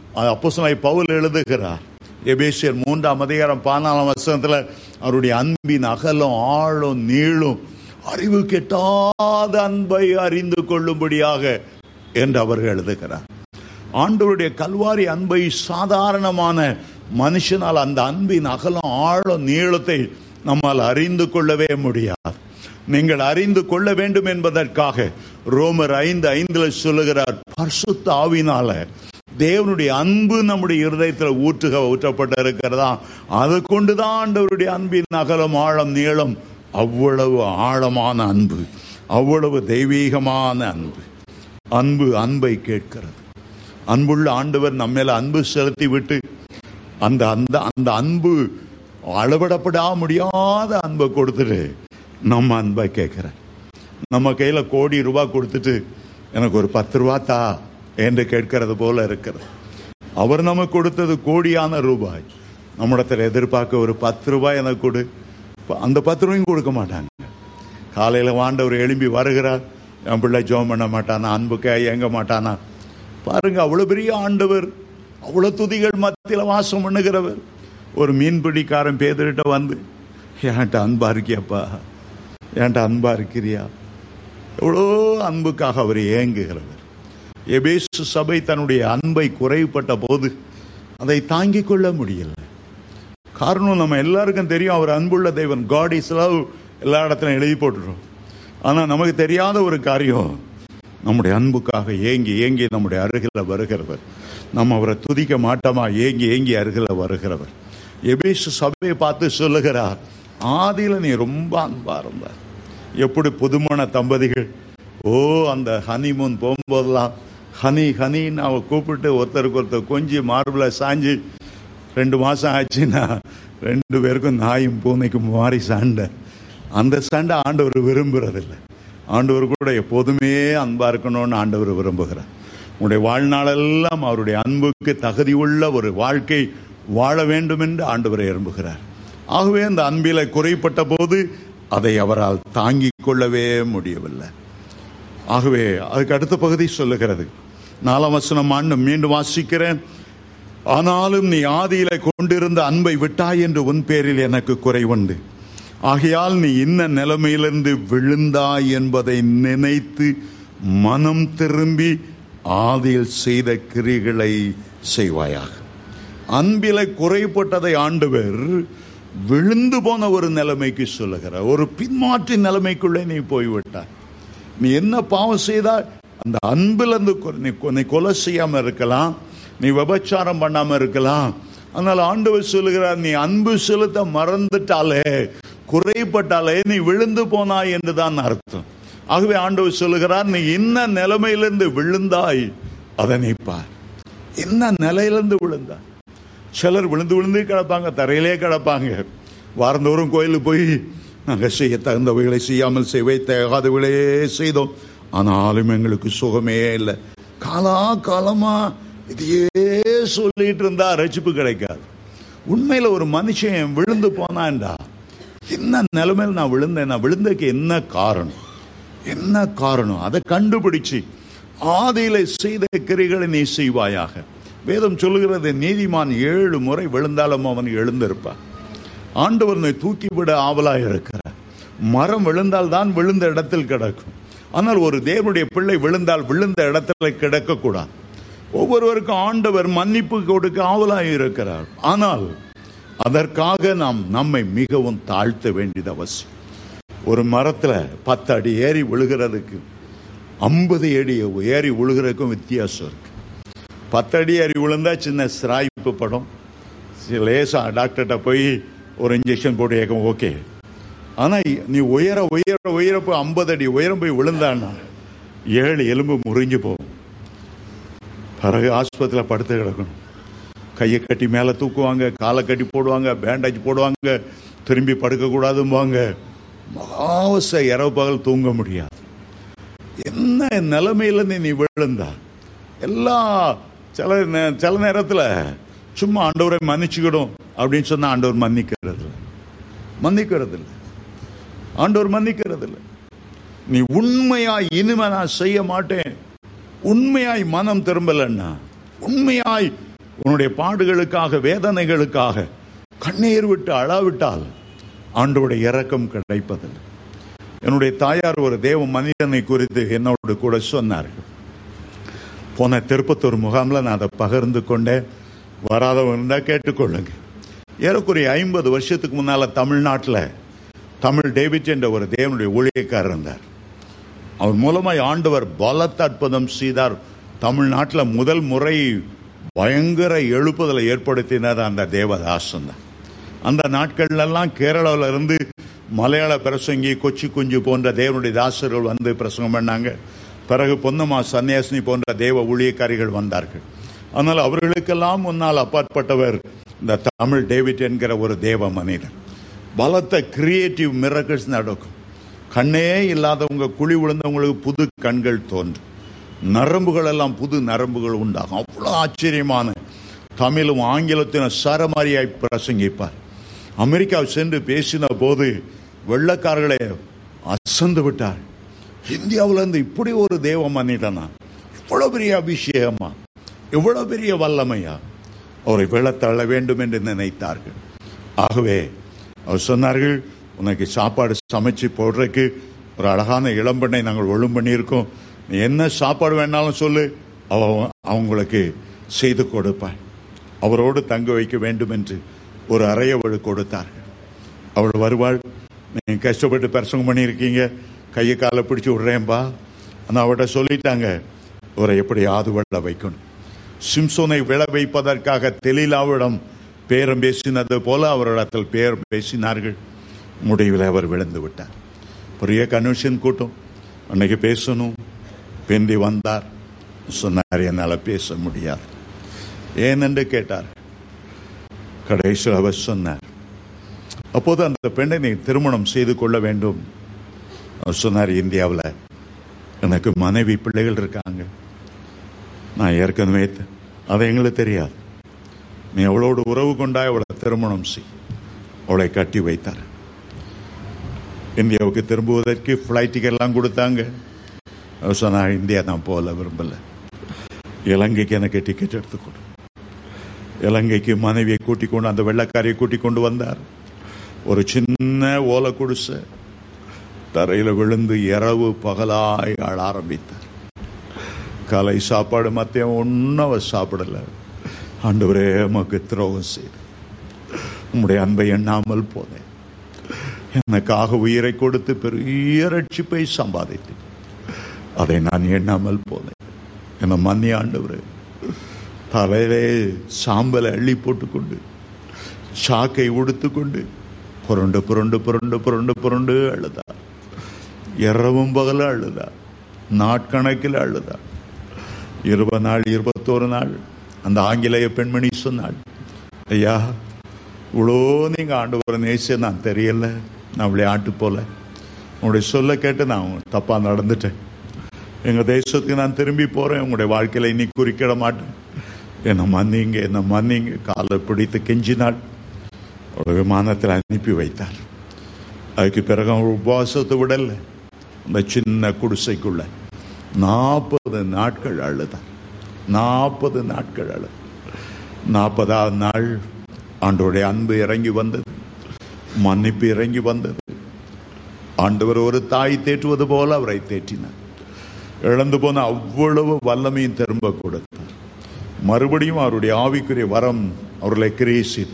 அப்போஸ்தலனாய் பவுல் எழுதுகிறார் எபேசியர் மூன்றாம் அதிகாரம் பதினாலாம் வசனத்துல அவருடைய அன்பின் அகலம் ஆழம் நீளும் அறிவு கெட்டாத அன்பை அறிந்து கொள்ளும்படியாக என்று அவர் எழுதுகிறார் ஆண்டவருடைய கல்வாரி அன்பை சாதாரணமான மனுஷனால் அந்த அன்பின் அகலம் ஆழம் நீளத்தை நம்மால் அறிந்து கொள்ளவே முடியாது நீங்கள் அறிந்து கொள்ள வேண்டும் என்பதற்காக ரோமர் ஐந்து ஐந்துல சொல்லுகிறார் பரிசுத்த ஆவினால தேவனுடைய அன்பு நம்முடைய இருதயத்தில் ஊற்றுக ஊற்றப்பட்டு இருக்கிறதா அதை கொண்டுதான் ஆண்டவருடைய அன்பின் அகலம் ஆழம் நீளம் அவ்வளவு ஆழமான அன்பு அவ்வளவு தெய்வீகமான அன்பு அன்பு அன்பை கேட்கிறது அன்புள்ள ஆண்டவர் நம்ம மேல அன்பு செலுத்தி விட்டு அந்த அந்த அந்த அன்பு அளவிடப்படா முடியாத அன்பை கொடுத்துட்டு நம்ம அன்பை கேட்கிற நம்ம கையில கோடி ரூபாய் கொடுத்துட்டு எனக்கு ஒரு பத்து ரூபா தா என்று கேட்கிறது போல இருக்கிறது அவர் நமக்கு கொடுத்தது கோடியான ரூபாய் நம்மிடத்தில் எதிர்பார்க்க ஒரு பத்து ரூபாய் எனக்கு கொடு அந்த பத்து ரூபாயும் கொடுக்க மாட்டாங்க காலையில் வாண்டவர் எழும்பி வருகிறார் என் பிள்ளை ஜோம் பண்ண மாட்டானா அன்புக்கு இயங்க மாட்டானா பாருங்க அவ்வளவு பெரிய ஆண்டவர் அவ்வளவு துதிகள் மத்தியில் வாசம் பண்ணுகிறவர் ஒரு மீன்பிடிக்காரன் பேதர்கிட்ட வந்து என்கிட்ட அன்பா இருக்கியாப்பா என்கிட்ட அன்பா இருக்கிறியா எவ்வளோ அன்புக்காக அவர் ஏங்குகிறவர் எபேசு சபை தன்னுடைய அன்பை குறைப்பட்ட போது அதை தாங்கிக் கொள்ள முடியல காரணம் நம்ம எல்லாருக்கும் தெரியும் அவர் அன்புள்ள தெய்வன் காட் இஸ் லவ் எல்லா இடத்துலையும் எழுதி போட்டுரும் ஆனா நமக்கு தெரியாத ஒரு காரியம் நம்முடைய அன்புக்காக ஏங்கி ஏங்கி நம்முடைய அருகில் வருகிறவர் நம்ம அவரை துதிக்க மாட்டோமா ஏங்கி ஏங்கி அருகில் வருகிறவர் எபேசு சபையை பார்த்து சொல்லுகிறார் ஆதியில நீ ரொம்ப அன்பா இருந்த எப்படி புதுமண தம்பதிகள் ஓ அந்த ஹனிமூன் போகும்போதெல்லாம் ஹனி ஹனின்னு அவ கூப்பிட்டு ஒருத்தருக்கு ஒருத்தர் கொஞ்சி மார்பிள சாஞ்சு ரெண்டு மாசம் ஆச்சுன்னா ரெண்டு பேருக்கும் நாயும் பூனைக்கும் மாறி சண்டை அந்த சண்டை ஆண்டவர் விரும்புறதில்லை ஆண்டவர் கூட எப்போதுமே அன்பா இருக்கணும்னு ஆண்டவர் விரும்புகிறார் உங்களுடைய வாழ்நாளெல்லாம் அவருடைய அன்புக்கு தகுதியுள்ள ஒரு வாழ்க்கை வாழ வேண்டும் என்று ஆண்டவரை விரும்புகிறார் ஆகவே அந்த அன்பில குறைப்பட்ட போது அதை அவரால் தாங்கிக் கொள்ளவே முடியவில்லை ஆகவே அதுக்கு அடுத்த பகுதி சொல்லுகிறது நாலாம் வசனம் ஆண்டு மீண்டும் வாசிக்கிறேன் ஆனாலும் நீ ஆதியில கொண்டிருந்த அன்பை விட்டாய் என்று உன் பேரில் எனக்கு குறைவுண்டு ஆகையால் நீ இன்ன நிலைமையிலிருந்து விழுந்தாய் என்பதை நினைத்து மனம் திரும்பி ஆதியில் செய்த கிரிகளை செய்வாயாக அன்பில குறைப்பட்டதை ஆண்டவர் விழுந்து போன ஒரு நிலைமைக்கு சொல்லுகிறார் ஒரு பின்மாற்றி நிலைமைக்குள்ளே நீ போய்விட்டாய் நீ என்ன பாவம் செய்தா அந்த அன்புல இருந்து கொ- நீ கொ- நீ கொலை செய்யாம இருக்கலாம் நீ விபச்சாரம் பண்ணாம இருக்கலாம் ஆனால் ஆண்டவர் சொல்லுகிறார் நீ அன்பு செலுத்த மறந்துட்டாலே குறைப்பட்டாலே நீ விழுந்து போனாய் என்றுதான் அர்த்தம் ஆகவே ஆண்டவர் சொல்லுகிறார் நீ என்ன நிலைமையிலிருந்து விழுந்தாய் அதை நீ பார் என்ன நிலையிலிருந்து விழுந்தாய் சிலர் விழுந்து விழுந்து கிடப்பாங்க தரையிலே கிடப்பாங்க வாரந்தோறும் கோயிலுக்கு போய் நாங்கள் செய்ய தகுந்தவைகளை செய்யாமல் செய்வை தகாதவைகளே செய்தோம் ஆனாலும் எங்களுக்கு சுகமே இல்லை காலா காலமா இதையே சொல்லிட்டு இருந்தா ரட்சிப்பு கிடைக்காது உண்மையில ஒரு மனுஷன் விழுந்து போனான்டா என்ன நிலைமையில் நான் விழுந்தேன் நான் விழுந்ததுக்கு என்ன காரணம் என்ன காரணம் அதை கண்டுபிடிச்சு ஆதியில செய்த கிரிகளை நீ செய்வாயாக வேதம் சொல்லுகிறது நீதிமான் ஏழு முறை விழுந்தாலும் அவன் எழுந்திருப்பான் ஆண்டவர் உன்னை தூக்கிவிட ஆவலாய் இருக்கிறார் மரம் விழுந்தால் தான் விழுந்த இடத்தில் கிடக்கும் ஆனால் ஒரு தேவனுடைய பிள்ளை விழுந்தால் விழுந்த இடத்துல கிடக்கக்கூடாது ஒவ்வொருவருக்கும் ஆண்டவர் மன்னிப்பு கொடுக்க ஆவலாய் இருக்கிறார் ஆனால் அதற்காக நாம் நம்மை மிகவும் தாழ்த்த வேண்டியது அவசியம் ஒரு மரத்துல பத்து அடி ஏறி விழுகிறதுக்கு ஐம்பது அடி ஏறி விழுகிறதுக்கும் வித்தியாசம் இருக்கு பத்து அடி ஏறி விழுந்தா சின்ன சிராய்ப்பு படம் சி- லேசா டாக்டர்கிட்ட போய் ஒரு இன்ஜெக்ஷன் போட்டு கேட்கும் ஓகே ஆனா நீ உயர உயர உயர போய் ஐம்பது அடி உயரம் போய் விழுந்தான்னா ஏழு எலும்பு முறிஞ்சு போகும் பிறகு ஆஸ்பத்திரியில் படுத்து கிடக்கணும் கையை கட்டி மேலே தூக்குவாங்க காலை கட்டி போடுவாங்க பேண்டேஜ் போடுவாங்க திரும்பி படுக்கக்கூடாதும்பாங்க மகாவச இரவு பகல் தூங்க முடியாது என்ன நிலைமையில நீ நீ விழுந்தா எல்லா சில நே- சில நேரத்தில் சும்மா ஆண்டவரை மன்னிச்சுக்கிடும் அப்படின்னு சொன்னா ஆண்டவர் மன்னிக்கிறது இல்ல. மன்னிக்கிறது இல்லை ஆண்டவர் மன்னிக்கிறது இல்லை நீ உண்மையாய் இனிமே நான் செய்ய மாட்டேன் உண்மையாய் மனம் திரும்பலன்னா உண்மையாய் உன்னுடைய பாடுகளுக்காக வேதனைகளுக்காக கண்ணீர் விட்டு அழாவிட்டால் ஆண்டோடைய இரக்கம் கிடைப்பதில்லை என்னுடைய தாயார் ஒரு தேவ மனிதனை குறித்து என்னோடு கூட சொன்னார்கள் போன திருப்பத்தூர் முகாமில் நான் அதை பகிர்ந்து கொண்டேன் வராதவங்க இருந்தால் கேட்டுக்கொள்ளுங்க ஏறக்குறைய ஐம்பது வருஷத்துக்கு முன்னால் தமிழ்நாட்டில் தமிழ் டேவிட் என்ற ஒரு தேவனுடைய ஊழியக்காரர் இருந்தார் அவர் மூலமாய் ஆண்டவர் பலத்த அற்புதம் செய்தார் தமிழ்நாட்டில் முதல் முறை பயங்கர எழுப்புதலை ஏற்படுத்தினார் அந்த தேவதாசன் தான் அந்த நாட்கள்லாம் கேரளாவில் இருந்து மலையாள பிரசங்கி கொச்சி குஞ்சு போன்ற தேவனுடைய தாசர்கள் வந்து பிரசங்கம் பண்ணாங்க பிறகு பொன்னம்மா சன்னியாசினி போன்ற தேவ ஊழியக்காரிகள் வந்தார்கள் ஆனால் அவர்களுக்கெல்லாம் முன்னால் அப்பாற்பட்டவர் இந்த தமிழ் டேவிட் என்கிற ஒரு தேவ மனிதன் பலத்த கிரியேட்டிவ் மிரக்கல்ஸ் நடக்கும் கண்ணே இல்லாதவங்க குழி விழுந்தவங்களுக்கு புது கண்கள் தோன்றும் நரம்புகள் எல்லாம் புது நரம்புகள் உண்டாகும் அவ்வளோ ஆச்சரியமான தமிழும் ஆங்கிலத்தின சரமாரியாய் பிரசங்கிப்பார் அமெரிக்கா சென்று பேசின போது வெள்ளக்காரர்களை அசந்து விட்டார் இந்தியாவுல இருந்து இப்படி ஒரு தேவ மனிதனா இவ்வளவு பெரிய அபிஷேகமா இவ்வளவு பெரிய வல்லமையா அவரை வெள்ளத்தள்ள வேண்டும் என்று நினைத்தார்கள் ஆகவே அவர் சொன்னார்கள் உனக்கு சாப்பாடு சமைச்சு போடுறதுக்கு ஒரு அழகான இளம்பெண்ணை நாங்கள் ஒழுங்கு பண்ணியிருக்கோம் நீ என்ன சாப்பாடு வேணாலும் சொல்லு அவ அவங்களுக்கு செய்து கொடுப்பாள் அவரோடு தங்க வைக்க வேண்டும் என்று ஒரு அறைய அவள் கொடுத்தார்கள் அவள் வருவாள் நீங்க கஷ்டப்பட்டு பிரசங்கம் பண்ணியிருக்கீங்க கையை காலை பிடிச்சு விடுறேன்பா ஆனால் அவட்ட சொல்லிட்டாங்க அவரை எப்படியாவது விழ வைக்கணும் சிம்சோனை விழ வைப்பதற்காக தெளிலாவிடம் பேரம் பேசினது போல அவரிடத்தில் பேர் பேசினார்கள் முடிவில் அவர் விழுந்து விட்டார் பெரிய கன்வென்ஷன் கூட்டம் அன்னைக்கு பேசணும் பிந்தி வந்தார் சொன்னார் என்னால் பேச முடியாது ஏனென்று கேட்டார் கடைசியில் அவர் சொன்னார் அப்போது அந்த பெண்ணை நீ திருமணம் செய்து கொள்ள வேண்டும் அவர் சொன்னார் இந்தியாவில் எனக்கு மனைவி பிள்ளைகள் இருக்காங்க நான் ஏற்கனவே த- அது எங்களுக்கு தெரியாது நீ அவளோடு உறவு கொண்டாய் அவளை திருமணம் செய் அவளை கட்டி வைத்தார் இந்தியாவுக்கு திரும்புவதற்கு ஃப்ளைட் டிக்கெட் எல்லாம் கொடுத்தாங்க அவர் சொன்னார் இந்தியா நான் போகல விரும்பல இலங்கைக்கு எனக்கு டிக்கெட் எடுத்து கொடு இலங்கைக்கு மனைவியை கூட்டிக் கொண்டு அந்த வெள்ளக்காரியை கூட்டிக் கொண்டு வந்தார் ஒரு சின்ன ஓலை குடிசை தரையில் விழுந்து இரவு பகலாய் ஆள ஆரம்பித்தார் காலை சாப்பாடு மத்தியம் ஒன்றும் அவர் சாப்பிடல ஆண்டவரே உமக்கு துரோகம் செய்து உம்முடைய அன்பை எண்ணாமல் போனேன் எனக்காக உயிரை கொடுத்து பெரிய ரட்சிப்பை சம்பாதித்தேன் அதை நான் எண்ணாமல் போனேன் என்னை மன்னி ஆண்டவரே தலையிலே சாம்பலை அள்ளி போட்டுக்கொண்டு சாக்கை உடுத்துக்கொண்டு புரண்டு புரண்டு புரண்டு புரண்டு புரண்டு அழுதார் இரவும் பகல அழுதா நாட்கணக்கில் அழுதா இருபது நாள் இருபத்தோரு நாள் அந்த ஆங்கிலேய பெண்மணி சொன்னாள் ஐயா இவ்வளோ நீங்க ஆண்டவரை நேசிய நான் தெரியல நான் விளையாட்டு போல உங்களுடைய சொல்ல கேட்டு நான் தப்பா நடந்துட்டேன் எங்க தேசத்துக்கு நான் திரும்பி போறேன் உங்களுடைய வாழ்க்கையில இனி குறிக்கிட மாட்டேன் என்னை மன்னிங்க என்னை மன்னிங்க காலை பிடித்து கெஞ்சினாள் ஒரு விமானத்தில் அனுப்பி வைத்தார் அதுக்கு பிறகு அவன் உபவாசத்தை விடல அந்த சின்ன குடிசைக்குள்ள நாற்பது நாட்கள் அழுதார் நாற்பது நாட்கள் அழு நாற்பதாவது நாள் ஆண்டவருடைய அன்பு இறங்கி வந்தது மன்னிப்பு இறங்கி வந்தது ஆண்டவர் ஒரு தாய் தேற்றுவது போல அவரை தேற்றினார் இழந்து போன அவ்வளவு வல்லமையும் திரும்ப கொடுத்தார் மறுபடியும் அவருடைய ஆவிக்குரிய வரம் அவர்களை கிரியை செய்து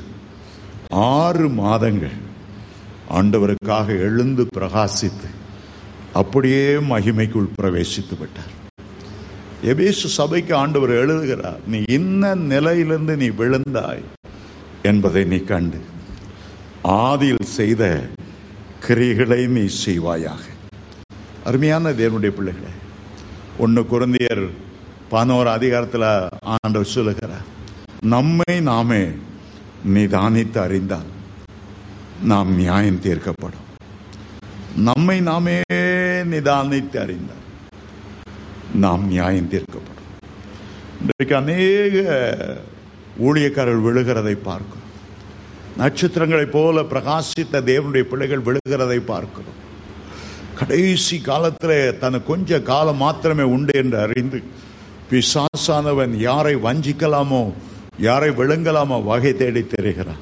ஆறு மாதங்கள் ஆண்டவருக்காக எழுந்து பிரகாசித்து அப்படியே மகிமைக்குள் பிரவேசித்து விட்டார் எபேசு சபைக்கு ஆண்டவர் எழுதுகிறார் நீ இன்ன நிலையிலிருந்து நீ விழுந்தாய் என்பதை நீ கண்டு ஆதியில் செய்த கிரிகளை நீ செய்வாயாக அருமையான தேவனுடைய பிள்ளைகளே ஒன்று குருந்தியர் பதினோரு அதிகாரத்தில் ஆண்டவர் சொல்லுகிறார் நம்மை நாமே நிதானித்து அறிந்தால் நாம் நியாயம் தீர்க்கப்படும் நம்மை நாமே நிதானித்து அறிந்தால் நாம் நியாயம் தீர்க்கப்படும் இன்றைக்கு அநேக ஊழியக்காரர்கள் விழுகிறதை பார்க்கிறோம் நட்சத்திரங்களைப் போல பிரகாசித்த தேவனுடைய பிள்ளைகள் விழுகிறதை பார்க்கிறோம் கடைசி காலத்தில் தனக்கு கொஞ்ச காலம் மாத்திரமே உண்டு என்று அறிந்து பிசாசானவன் யாரை வஞ்சிக்கலாமோ யாரை விழுங்கலாமா வகை தேடி தெரிகிறான்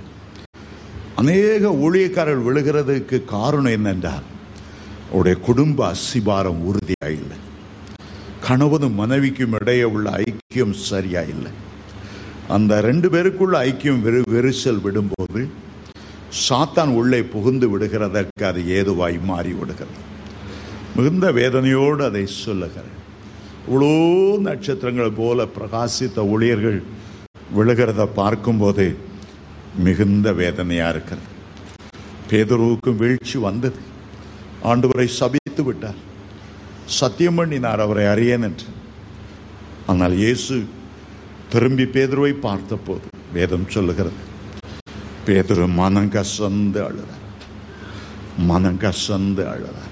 அநேக ஊழியக்காரர்கள் விழுகிறதுக்கு காரணம் என்னென்றால் அவருடைய குடும்ப அசிபாரம் உறுதியா இல்லை கணவனும் மனைவிக்கும் இடையே உள்ள ஐக்கியம் சரியா இல்லை அந்த ரெண்டு பேருக்குள்ள ஐக்கியம் வெறு வெரிசல் விடும்போது சாத்தான் உள்ளே புகுந்து விடுகிறதற்கு அது ஏதுவாய் மாறி விடுகிறது மிகுந்த வேதனையோடு அதை சொல்லுகிறேன் இவ்வளோ நட்சத்திரங்கள் போல பிரகாசித்த ஊழியர்கள் விழுகிறத பார்க்கும்போது மிகுந்த வேதனையா இருக்கிறது பேதுருவுக்கும் வீழ்ச்சி வந்தது ஆண்டவரை சபித்து விட்டார் சத்தியம் பண்ணினார் அவரை அறியேன் என்று ஆனால் இயேசு திரும்பி பேதுருவை பார்த்தபோது வேதம் சொல்லுகிறது பேதுரு மனம் கசந்து அழுதார் மனம் கசந்து அழுதார்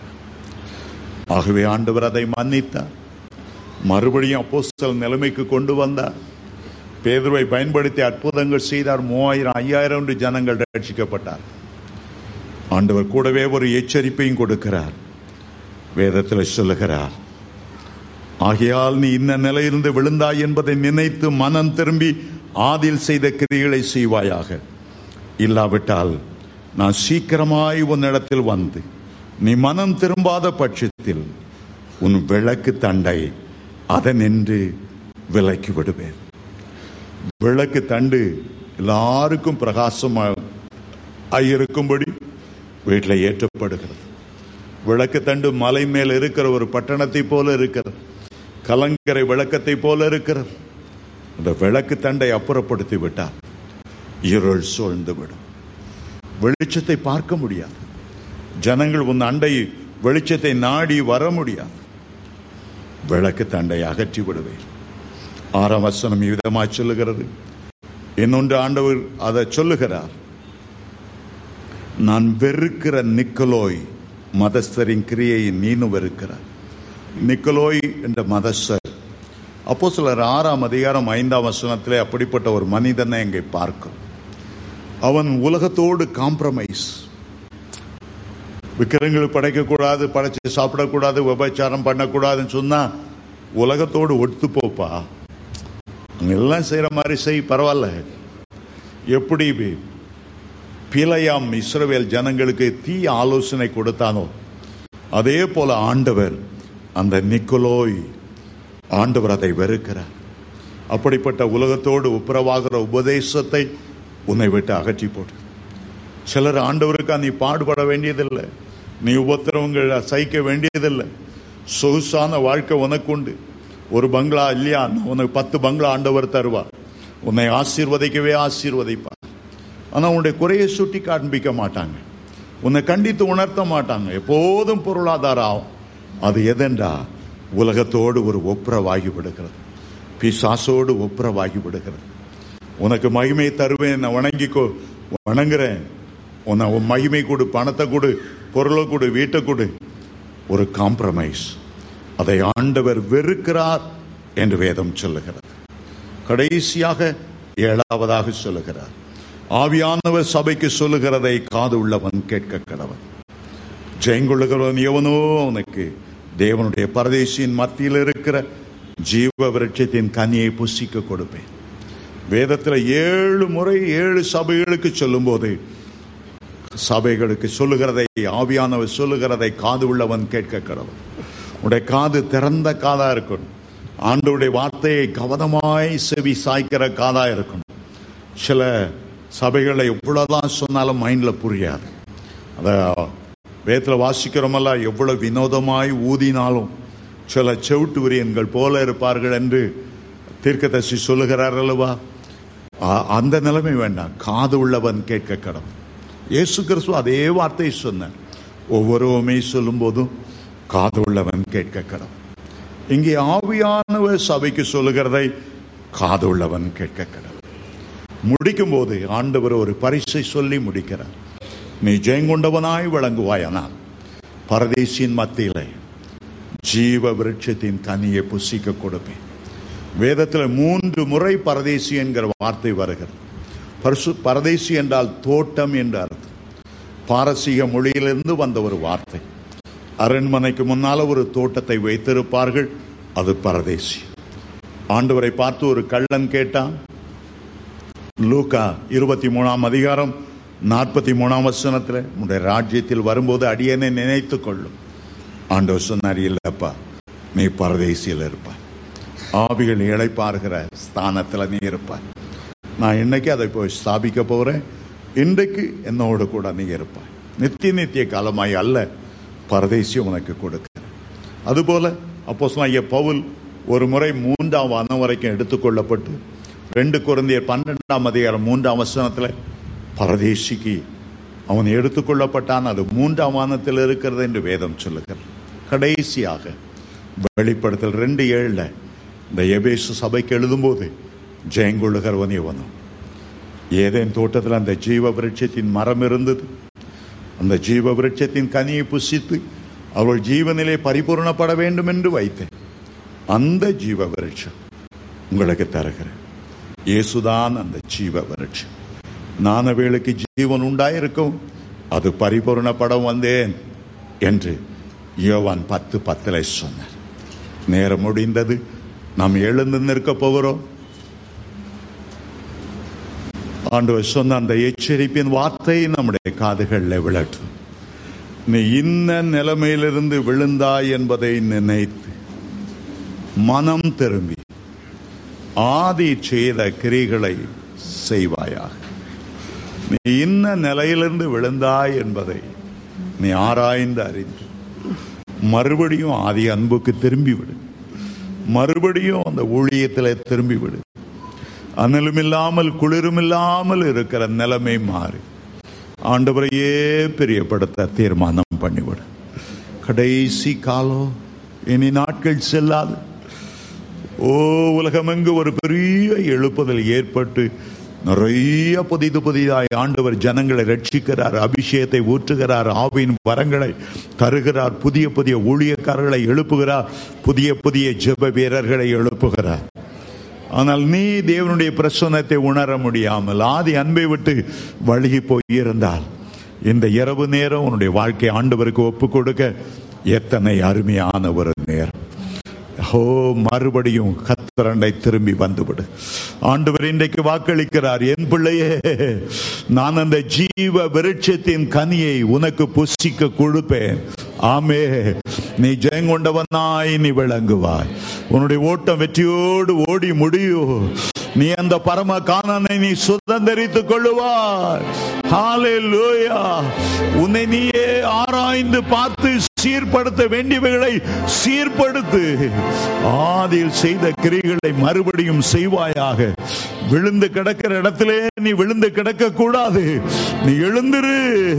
ஆகவே ஆண்டவர் அதை மன்னித்தார் மறுபடியும் அப்போஸ்தலர் நிலைமைக்கு கொண்டு வந்தார் பேதுருவை பயன்படுத்தி அற்புதங்கள் செய்தார் மூவாயிரம் ஐயாயிரம் என்று ஜனங்கள் ரட்சிக்கப்பட்டார் ஆண்டவர் கூடவே ஒரு எச்சரிப்பையும் கொடுக்கிறார் வேதத்தில் சொல்லுகிறார் ஆகையால் நீ இந்த நிலையிலிருந்து விழுந்தாய் என்பதை நினைத்து மனம் திரும்பி ஆதில் செய்த கிரிகளை செய்வாயாக இல்லாவிட்டால் நான் சீக்கிரமாய் உன்னிடத்தில் வந்து நீ மனம் திரும்பாத பட்சத்தில் உன் விளக்கு தண்டை அதனின்று விலக்கி விடுவேன் விளக்கு தண்டு எல்லாருக்கும் பிரகாசமாக இருக்கும்படி வீட்டில் ஏற்றப்படுகிறது விளக்கு தண்டு மலை மேல் இருக்கிற ஒரு பட்டணத்தை போல இருக்கிறது கலங்கரை விளக்கத்தை போல இருக்கிறது அந்த விளக்கு தண்டை அப்புறப்படுத்தி விட்டால் இருள் சூழ்ந்து விடும் வெளிச்சத்தை பார்க்க முடியாது ஜனங்கள் உன் அண்டை வெளிச்சத்தை நாடி வர முடியாது விளக்கு தண்டை அகற்றி விடுவேன் ஆறாம் வசனம் விதமாய் சொல்லுகிறது இன்னொன்று ஆண்டவர் அதை சொல்லுகிறார் நான் வெறுக்கிற நிக்கலோய் மதஸ்தரின் கிரியை நீனும் வெறுக்கிறார் நிக்கலோய் என்ற மதஸ்தர் அப்போ சிலர் ஆறாம் அதிகாரம் ஐந்தாம் வசனத்திலே அப்படிப்பட்ட ஒரு மனிதனை இங்கே பார்க்கிறோம் அவன் உலகத்தோடு காம்ப்ரமைஸ் விக்கிரங்கள் படைக்கக்கூடாது படைச்சு சாப்பிடக்கூடாது விபச்சாரம் பண்ணக்கூடாதுன்னு சொன்னா உலகத்தோடு ஒத்து போப்பா அங்க எல்லாம் செய்யற மாதிரி செய் பரவாயில்ல எப்படி பிழையாம் இஸ்ரவேல் ஜனங்களுக்கு தீ ஆலோசனை கொடுத்தானோ அதே போல ஆண்டவர் அந்த நிக்கலோய் ஆண்டவர் அதை வெறுக்கிறார் அப்படிப்பட்ட உலகத்தோடு ஒப்புரவாகிற உபதேசத்தை உன்னை விட்டு அகற்றி போடு சிலர் ஆண்டவருக்கா நீ பாடுபட வேண்டியதில்லை நீ உபத்திரவங்கள் சகிக்க வேண்டியதில்லை சொகுசான வாழ்க்கை உனக்கு உண்டு ஒரு பங்களா இல்லையா உனக்கு பத்து பங்களா ஆண்டவர் தருவார் உன்னை ஆசீர்வதிக்கவே ஆசீர்வதிப்பார் ஆனா உன்னுடைய குறையை சுட்டி காண்பிக்க மாட்டாங்க உன்னை கண்டித்து உணர்த்த மாட்டாங்க எப்போதும் பொருளாதாரம் ஆகும் அது எதென்றா உலகத்தோடு ஒரு ஒப்புரவாகி விடுகிறது பிசாசோடு ஒப்புரவாகி விடுகிறது உனக்கு மகிமை தருவேன் நான் வணங்கிக்கோ வணங்குறேன் உன்னை உன் மகிமை கொடு பணத்தை கொடு பொருளை கொடு வீட்டை கொடு ஒரு காம்ப்ரமைஸ் அதை ஆண்டவர் வெறுக்கிறார் என்று வேதம் சொல்லுகிறது கடைசியாக ஏழாவதாக சொல்லுகிறார் ஆவியானவர் சபைக்கு சொல்லுகிறதை காது உள்ளவன் கேட்க கடவன் ஜெயங்கொள்ளுகிறவன் எவனோ அவனுக்கு தேவனுடைய பரதேசியின் மத்தியில் இருக்கிற ஜீவ விருட்சத்தின் கனியை புசிக்க கொடுப்பேன் வேதத்தில் ஏழு முறை ஏழு சபைகளுக்கு சொல்லும்போது சபைகளுக்கு சொல்லுகிறதை ஆவியானவர் சொல்லுகிறதை காது உள்ளவன் கேட்க கடவுள் உடைய காது திறந்த காதா இருக்கணும் ஆண்டவருடைய வார்த்தையை கவனமாய் செவி சாய்க்கிற காதா இருக்கணும் சில சபைகளை எவ்வளவுதான் சொன்னாலும் மைண்ட்ல புரியாது அத வேதத்தில் வாசிக்கிறோமல்ல எவ்வளவு வினோதமாய் ஊதினாலும் சில செவிட்டு விரியன்கள் போல இருப்பார்கள் என்று தீர்க்கதரிசி சொல்லுகிறார் அல்லவா ஆ- அந்த நிலைமை வேண்டாம் காது உள்ளவன் கேட்க கடவுள் இயேசு கிறிஸ்து அதே வார்த்தையை சொன்னார் ஒவ்வொருவமே சொல்லும் போதும் காது உள்ளவன் கேட்க கடவுள் இங்கே ஆவியானவர் சபைக்கு சொல்லுகிறதை காது உள்ளவன் கேட்க கடவுள் முடிக்கும் போது ஆண்டவர் ஒரு பரிசை சொல்லி முடிக்கிறார் நீ ஜெயங்கொண்டவனாய் விளங்குவாயானால் பரதேசியின் மத்தியிலே ஜீவ விருட்சத்தின் கனியை புசிக்க கொடுப்பேன் வேதத்தில் மூன்று முறை பரதேசி என்கிற வார்த்தை வருகிறது பரிசு பரதேசி என்றால் தோட்டம் என்று அர்த்தம் பாரசீக மொழியிலிருந்து வந்த ஒரு வார்த்தை அரண்மனைக்கு முன்னால ஒரு தோட்டத்தை வைத்திருப்பார்கள் அது பரதேசி ஆண்டவரை பார்த்து ஒரு கள்ளன் கேட்டான் லூக்கா இருபத்தி மூணாம் அதிகாரம் நாற்பத்தி மூணாம் வசனத்தில் உன்னுடைய ராஜ்யத்தில் வரும்போது அடியனை நினைத்துக் கொள்ளும் ஆண்டவர் சொன்னார் இல்லப்பா நீ பரதேசியில் இருப்பாய் ஆவிகள் இழைப்பாருகிற ஸ்தானத்தில் நீ இருப்பாய் நான் இன்னைக்கு அதை போய் ஸ்தாபிக்க போறேன் இன்றைக்கு என்னோடு கூட நீ இருப்பாய் நித்திய நித்திய காலமாய் அல்ல பரதேசி உனக்கு கொடுக்கிறேன் அதுபோல அப்போ ஐயா பவுல் ஒரு முறை மூன்றாம் வானம் வரைக்கும் எடுத்துக்கொள்ளப்பட்டு ரெண்டு குழந்தையர் பன்னெண்டாம் அதிகாரம் மூன்றாம் வசனத்தில் பரதேசிக்கு அவன் எடுத்துக்கொள்ளப்பட்டான் அது மூன்றாம் வானத்தில் இருக்கிறது என்று வேதம் சொல்லுகிறது கடைசியாக வெளிப்படுத்தல் ரெண்டு ஏழுல இந்த எபேசு சபைக்கு எழுதும்போது ஜெயங்கொள்ளுகிறவன் இவனும் ஏதேன் தோட்டத்தில் அந்த ஜீவ விருட்சத்தின் மரம் இருந்தது அந்த ஜீவ விருட்சத்தின் கனியை புசித்து அவள் ஜீவனிலே பரிபூர்ணப்பட வேண்டும் என்று வைத்தேன் அந்த ஜீவ விருட்சம் உங்களுக்கு தருகிறேன் இயேசுதான் அந்த ஜீவ விருட்சம் நானவேளுக்கு ஜீவன் உண்டாயிருக்கும் அது பரிபூர்ணப்பட வந்தேன் என்று யோவான் பத்து பத்தில் சொன்னார் நேரம் முடிந்தது நாம் எழுந்து நிற்க போகிறோம் ஆண்டவர் சொன்ன அந்த எச்சரிப்பின் வார்த்தை நம்முடைய காதுகளில் விழட்டும் நீ இன்ன நிலைமையிலிருந்து விழுந்தாய் என்பதை நினைத்து மனம் திரும்பி ஆதி செய்த கிரிகளை செய்வாயாக நீ இன்ன நிலையிலிருந்து விழுந்தாய் என்பதை நீ ஆராய்ந்து அறிந்து மறுபடியும் ஆதி அன்புக்கு திரும்பி விடு மறுபடியும் அந்த ஊழியத்தில் திரும்பி விடு அனலும் இல்லாமல் குளிரும் இல்லாமல் இருக்கிற நிலைமை மாறி ஆண்டவரையே பிரியப்படுத்த தீர்மானம் பண்ணிவிடு கடைசி காலம் இனி நாட்கள் செல்லாது ஓ உலகமெங்கு ஒரு பெரிய எழுப்புதல் ஏற்பட்டு நிறைய புதிது புதிதாய் ஆண்டவர் ஜனங்களை ரட்சிக்கிறார் அபிஷேகத்தை ஊற்றுகிறார் ஆவின் வரங்களை தருகிறார் புதிய புதிய ஊழியக்காரர்களை எழுப்புகிறார் புதிய புதிய ஜெப வீரர்களை எழுப்புகிறார் ஆனால் நீ தேவனுடைய பிரசன்னத்தை உணர முடியாமல் ஆதி அன்பை விட்டு வழுகி போயிருந்தால் இந்த இரவு நேரம் உன்னுடைய வாழ்க்கை ஆண்டவருக்கு ஒப்பு கொடுக்க எத்தனை அருமையான ஒரு நேரம் ஹோ மறுபடியும் கத்தரண்டை திரும்பி வந்துவிடு ஆண்டவர் இன்றைக்கு வாக்களிக்கிறார் என் பிள்ளையே நான் அந்த ஜீவ விருட்சத்தின் கனியை உனக்கு புசிக்க கொடுப்பேன் ஆமே நீ ஜெயங்கொண்டவனாய் நீ விளங்குவாய் உன்னுடைய ஓட்டம் வெற்றியோடு ஓடி முடியும் நீ அந்த பரம காணனை நீ சுதந்திரித்துக் கொள்ளுவாய் ஹalleluya உன்னை நீயே ஆராய்ந்து பார்த்து சீர்படுத்த வேண்டியவைகளை சீர்படுத்து ஆதியில் செய்த கிரிகளை மறுபடியும் செய்வாயாக விழுந்து கிடக்கிற இடத்திலே நீ விழுந்து கிடக்க கூடாது நீ எழுந்திரு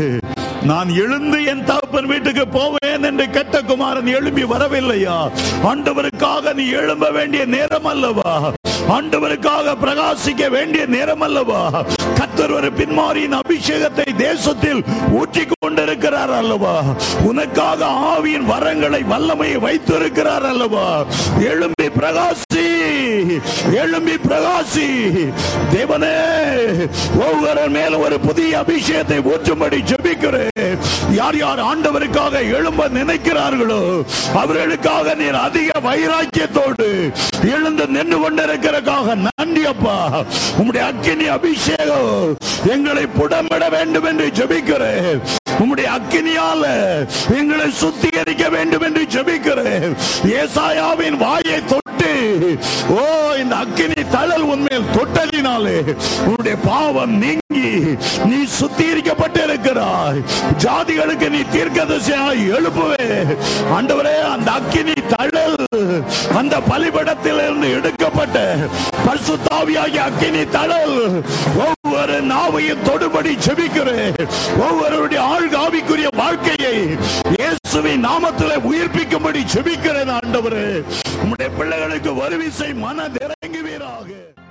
நான் எழுந்து என் தகப்பன் வீட்டுக்கு போவேன் என்று கெட்ட குமாரன் எழும்பி வரவில்லையா ஆண்டவருக்காக நீ எழும்ப வேண்டிய நேரம் அல்லவா ஆண்டவருக்காக பிரகாசிக்க வேண்டிய நேரம் அல்லவா கத்தர் ஒரு பின்மாரியின் அபிஷேகத்தை தேசத்தில் ஊற்றி கொண்டிருக்கிறார் அல்லவா உனக்காக ஆவியின் வரங்களை வல்லமையை வைத்திருக்கிறார் அல்லவா எழும்பி பிரகாசி எழும்பி பிரகாசி தேவனே ஒவ்வொரு மேல ஒரு புதிய அபிஷேகத்தை ஊற்றும்படி ஜெபிக்கிறேன் யார் யார் ஆண்டவருக்காக எழும்ப நினைக்கிறார்களோ அவர்களுக்காக நீர் அதிக வைராக்கியத்தோடு எழுந்து நின்று கொண்டிருக்கிறக்காக நன்றி அப்பா உம்முடைய அக்கினி அபிஷேகம் எங்களை புடமிட வேண்டும் என்று ஜெபிக்கிறேன் உம்முடைய அக்கினியால எங்களை சுத்திகரிக்க வேண்டும் என்று ஜெபிக்கிறேன் ஏசாயாவின் வாயை தொட்டு ஓ இந்த அக்கினி தழல் உண்மையில் தொட்டதினாலே உன்னுடைய பாவம் நீங்கி நீ சுத்திகரிக்கப்பட்டு இருக்கிறாய் ஜாதிகளுக்கு நீ தீர்க்கதரிசியாய் எழுப்புவே ஆண்டவரே அந்த அக்கினி தழல் அந்த பலிபடத்தில் இருந்து எடுக்கப்பட்ட பரிசுத்தாவியாகிய அக்கினி தழல் ஒவ்வொரு நாவையும் தொடுபடி ஜெபிக்கிறேன் ஒவ்வொருடைய ஆழ்காவிக்குரிய வாழ்க்கையை இயேசுவின் நாமத்தில் உயிர்ப்பிக்கும்படி ஜெபிக்கிறேன் ஆண்டவரே உம்முடைய பிள்ளைகளுக்கு வருவிசை மன இறங்குவீராக